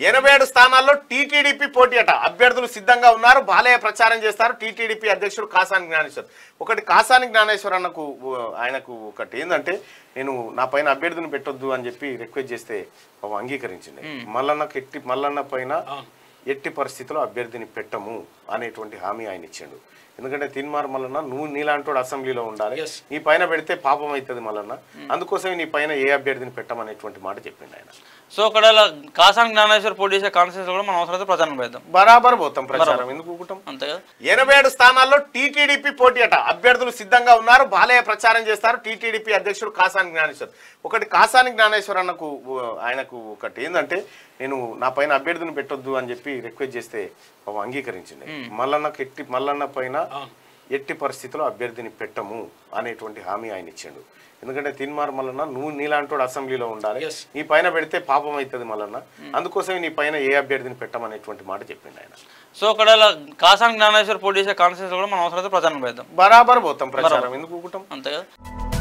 ఎనభై ఏడు స్థానాల్లో టీటీడీపీ పోటీ అట అభ్యర్థులు సిద్ధంగా ఉన్నారు బాలయ్య ప్రచారం చేస్తారు టీటీడీపీ అధ్యక్షుడు కాసాని జ్ఞానేశ్వర్ ఒకటి కాసాని జ్ఞానేశ్వర్ అన్నకు ఉ, ఆయనకు ఒకటి ఏంటంటే నేను నా పైన అభ్యర్థిని పెట్టొద్దు అని చెప్పి రిక్వెస్ట్ చేస్తే పాపం అంగీకరించింది మల్లన్నకు ఎట్టి మల్లన్న పైన ఎట్టి పరిస్థితిలో అభ్యర్థిని పెట్టము అనేటువంటి హామీ ఆయన ఇచ్చిండు ఎందుకంటే తిన్మార్ మల్లన్న నువ్వు నీలాంటి అసెంబ్లీలో ఉండాలి Yes. నీ పైన పెడితే పాపం అవుతుంది మల్లన్న అందుకోసమే నీ పైన ఏ అభ్యర్థిని పెట్టమనేటువంటి మాట చెప్పిండు ఆయన సో అక్కడ కాసాని జ్ఞానేశ్వర్ పోటీ చేసే కాన్స్టిట్యూన్స్ కూడా మనం అవసరమైతే ప్రచారం పెడదాం బరాబర్ పోతాం ప్రచారం ఎందుకు ఊకుంటాం అంతే కదా ఎనభై ఏడు స్థానాల్లో టీటీడీపీ పోటీ అట అభ్యర్థులు సిద్ధంగా ఉన్నారు బాలయ్య ప్రచారం చేస్తారు టీటీడీపీ అధ్యక్షుడు కాసాని జ్ఞానేశ్వర్ ఒకటి కాసాని జ్ఞానేశ్వర్ అన్నకు ఉ, ఆయనకు ఒకటి ఏంటంటే నేను నా పైన అభ్యర్థిని పెట్టొద్దు అని చెప్పి రిక్వెస్ట్ చేస్తే పాపం అంగీకరించింది మల్లన్నకు ఎట్టి మల్లన్న పైన ఎట్టి పరిస్థితిలో అభ్యర్థిని పెట్టము అనేటువంటి హామీ ఆయన ఇచ్చిండు ఎందుకంటే తిన్మార్ మల్లన్న నువ్వు నీలాంటి అసెంబ్లీలో ఉండాలి Yes. నీ పైన పెడితే పాపం అవుతుంది మల్లన్న అందుకోసమే నీ పైన ఏ అభ్యర్థిని పెట్టమనేటువంటి మాట చెప్పిండు ఆయన సో అక్కడ కాసాని జ్ఞానేశ్వర్ పోటీ చేసే కాన్స్టిట్యూన్స్ కూడా మనం అవసరమైతే ప్రచారం పెడదాం బరాబర్ పోతాం ప్రచారం ఎందుకు ఊకుంటాం అంతే కదా